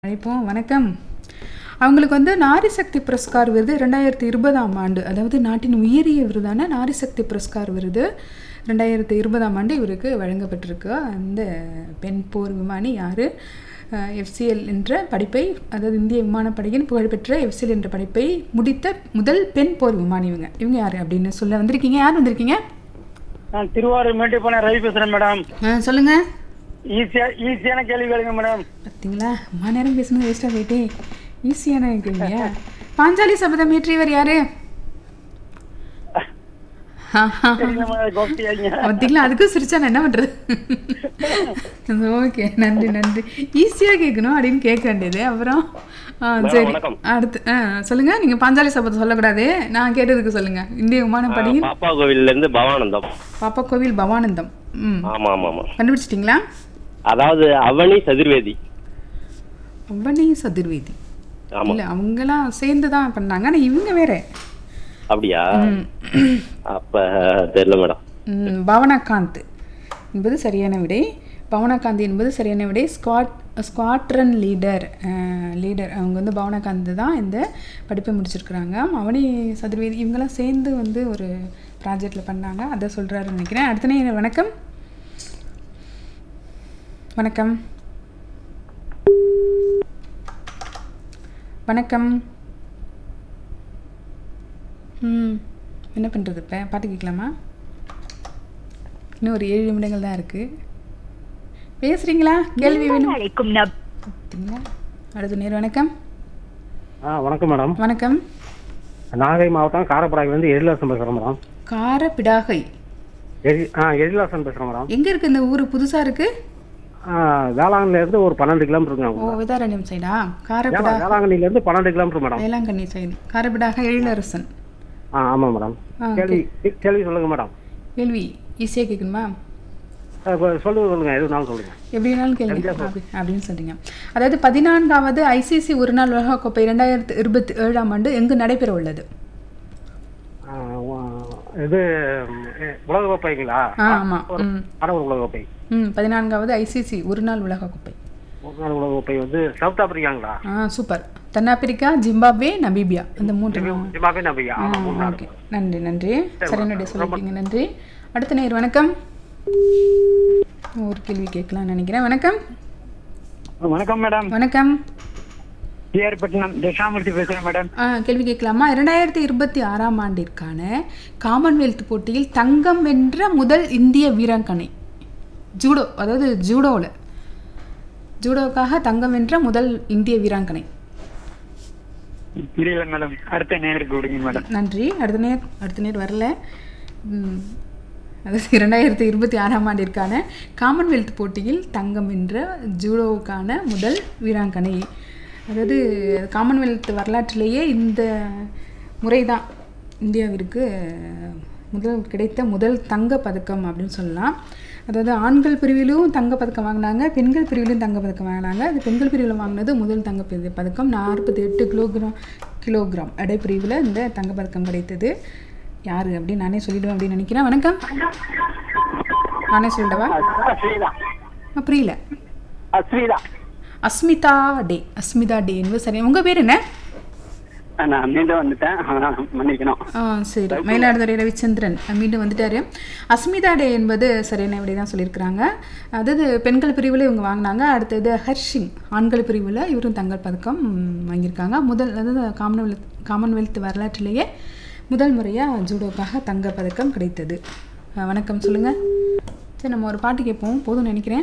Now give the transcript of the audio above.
அழைப்போம் வணக்கம் அவங்களுக்கு வந்து நாரி சக்தி புரஸ்கார் விருது ரெண்டாயிரத்தி இருபதாம் ஆண்டு அதாவது நாட்டின் உயரிய விருதான நாரி சக்தி புரஸ்கார் விருது ரெண்டாயிரத்தி இருபதாம் ஆண்டு இவருக்கு வழங்கப்பட்டிருக்கு அந்த பெண் போர் விமானி யார் எஃப்சிஎல் என்ற படிப்பை அதாவது இந்திய விமானப்படையின் புகழ்பெற்ற எஃப்சிஎல் என்ற படிப்பை முடித்த முதல் பெண் போர் விமானி இவங்க இவங்க யார் அப்படின்னு சொல்ல வந்திருக்கீங்க யார் வந்திருக்கீங்க நான் திருவாரூர் மேட்டுப்பாளையம் ரவி பேசுறேன் மேடம் ஆ, சொல்லுங்க ஈஸியா ஈஸியான கேள்வி கேளுங்க மேடம் பார்த்தீங்களா அம்மா நேரம் பேசணும் வேஸ்ட்டாக போயிட்டே ஈஸியான கேள்வியா பாஞ்சாலி சபதம் இயற்றியவர் யாரு தெரியல மேடம் கோஷ்டி ஆகிங்க பார்த்தீங்களா அதுக்கும் சிரிச்சா நான் என்ன பண்றது ஓகே நன்றி நன்றி ஈஸியாக கேட்கணும் அப்படின்னு கேட்க வேண்டியது அப்புறம் ஆ, சரி வணக்கம். அடுத்து ஆ சொல்லுங்க நீங்க பாஞ்சாலி சபதம் சொல்லக்கூடாது நான் கேட்டதுக்கு சொல்லுங்க இந்திய விமானப்படையின் பாப்பா கோவில்ல இருந்து பவானந்தம் பாப்பா கோவில் பவானந்தம் ம் ஆமா ஆமா ஆமா கண்டுபிடிச்சிட்டிங்களா அதாவது அவனி சதுர்வேதி அவனி சதுர்வேதி ஆமா இல்ல அவங்கெல்லாம் சேர்ந்து தான் பண்ணாங்க ஆனா இவங்க வேற அப்படியா ம். அப்ப தெரியல மேடம் ம், பவனகாந்த் என்பது சரியான விடை பவனகாந்த் என்பது சரியான விடை ஸ்குவாட் ஸ்குவாட்ரன் லீடர் லீடர் அவங்க வந்து பவனகாந்த் தான் இந்த படிப்பை முடிச்சிருக்கிறாங்க அவனி சதுர்வேதி இவங்கெல்லாம் சேர்ந்து வந்து ஒரு ப்ராஜெக்டில் பண்ணாங்க அதை சொல்கிறாருன்னு நினைக்கிறேன் அடுத்த நேரம் வணக்கம் வணக்கம் வணக்கம் ம் என்ன பண்ணுறது இப்போ பாட்டு கேட்கலாமா இன்னும் ஒரு ஏழு நிமிடங்கள் தான் இருக்குது பேசுகிறீங்களா கேள்வி வேணும் அழைக்கும் நப் பார்த்தீங்களா அடுத்த நேரம் வணக்கம் ஆ வணக்கம் மேடம் வணக்கம் நாகை மாவட்டம் காரப்படாயிலிருந்து எழிலாசன் பேசுறேன் மேடம் காரப்பிடாகை எழி ஆ எழிலாசன் பேசுறேன் மேடம் எங்கே இருக்குது இந்த ஊர் புதுசாக இருக்குது ஆ, வேளாங்கண்ணில இருந்து ஒரு பன்னெண்டு கிலோமீட்டர் ஓ இருக்குங்க விதாரண்யம் சைடா வேளா- காரப்பிடா வேளாங்கண்ணில இருந்து பன்னெண்டு கிலோமீட்டர் மேடம் வேளாங்கண்ணி சைடு காரப்பிடாக எழிலரசன் ஆ ஆமா மேடம் ஆ, கேள்வி கேள்வி சொல்லுங்க மேடம் கேள்வி ஈஸியாக கேட்கணுமா ஆ, இப்ப சொல்லுங்க சொல்லுங்க எதுனாலும் சொல்லுங்க எப்படினாலும் கேள்வி அப்படி அப்படின்னு சொல்றீங்க அதாவது பதினான்காவது ஐசிசி ஒருநாள் உலகக்கோப்பை இரண்டாயிரத்து இருபத்தி ஏழாம் ஆண்டு எங்கு நடைபெற உள்ளது ஆ, வா- இது ம், உலகக்கோப்பைங்களா ஆ ஆமாம் ம் ஆடவர் உலகக்கோப்பை ம் பதினான்காவது ஐசிசி ஒரு நாள் உலகக்கோப்பை ஒரு நாள் உலகக்கோப்பை வந்து சவுத் ஆப்பிரிக்காங்களா ஆ சூப்பர் தென்னாப்பிரிக்கா ஜிம்பாப்வே நமீபியா இந்த மூன்று ஜிம்பாபே நம்பிக்கை ஆமா மூணு நாடு ஓகே நன்றி நன்றி சரியானடைய சொல்லிட்டீங்க நன்றி அடுத்த நேர் வணக்கம் ஒரு கேள்வி கேட்கலாம்னு நினைக்கிறேன் வணக்கம் வணக்கம் மேடம் வணக்கம் டிஆர்பட்டினம் தட்சாமூர்த்தி பேசுறேன் மேடம் ஆ, கேள்வி கேட்கலாமா இரண்டாயிரத்தி இருபத்தி ஆறாம் ஆண்டிற்கான காமன்வெல்த் போட்டியில் தங்கம் வென்ற முதல் இந்திய வீராங்கனை ஜூடோ அதாவது ஜூடோவில் ஜூடோவுக்காக தங்கம் வென்ற முதல் இந்திய வீராங்கனை புரியல மேடம் அடுத்த நேருக்கு விடுங்க மேடம் நன்றி அடுத்த நேர் அடுத்த நேர் வரல ம், அதாவது இரண்டாயிரத்தி இருபத்தி ஆறாம் ஆண்டிற்கான காமன்வெல்த் போட்டியில் தங்கம் வென்ற ஜூடோவுக்கான முதல் வீராங்கனை அதாவது காமன்வெல்த் வரலாற்றிலேயே இந்த முறை தான் இந்தியாவிற்கு முதல் கிடைத்த முதல் தங்க பதக்கம் அப்படின்னு சொல்லலாம் அதாவது ஆண்கள் பிரிவிலும் தங்க பதக்கம் வாங்கினாங்க பெண்கள் பிரிவிலும் தங்க பதக்கம் வாங்கினாங்க அது பெண்கள் பிரிவில் வாங்கினது முதல் தங்க பத- பதக்கம் நாற்பத்தி எட்டு கிலோகிராம் கிலோகிராம் எடை பிரிவில் இந்த தங்க பதக்கம் கிடைத்தது யார் அப்படின்னு நானே சொல்லிடுவேன் அப்படின்னு நினைக்கிறேன் வணக்கம் நானே சொல்லிடவா அஸ்விதா ஆ, புரியல அஸ்விதா அஸ்மிதா டே அஸ்மிதா டே என்பது சரி உங்கள் பேர் என்ன நான் மீண்டும் வந்துட்டேன் மன்னிக்கணும் ஆ சரி மயிலாடுதுறை ரவிச்சந்திரன் அஹ், மீண்டும் வந்துட்டாரு அஸ்மிதா டே என்பது சரியான விடை தான் சொல்லியிருக்கிறாங்க அதாவது பெண்கள் பிரிவில் இவங்க வாங்கினாங்க அடுத்தது ஹர்ஷிங் ஆண்கள் பிரிவில் இவரும் தங்கல் பதக்கம் ம், வாங்கியிருக்காங்க முதல் அதாவது காமன்வெல்த் காமன்வெல்த் வரலாற்றிலேயே முதல் முறையாக ஜூடோக்காக தங்க பதக்கம் கிடைத்தது அஹ், வணக்கம் சொல்லுங்கள் சரி நம்ம ஒரு பாட்டு கேட்போம் போதும்னு நினைக்கிறேன்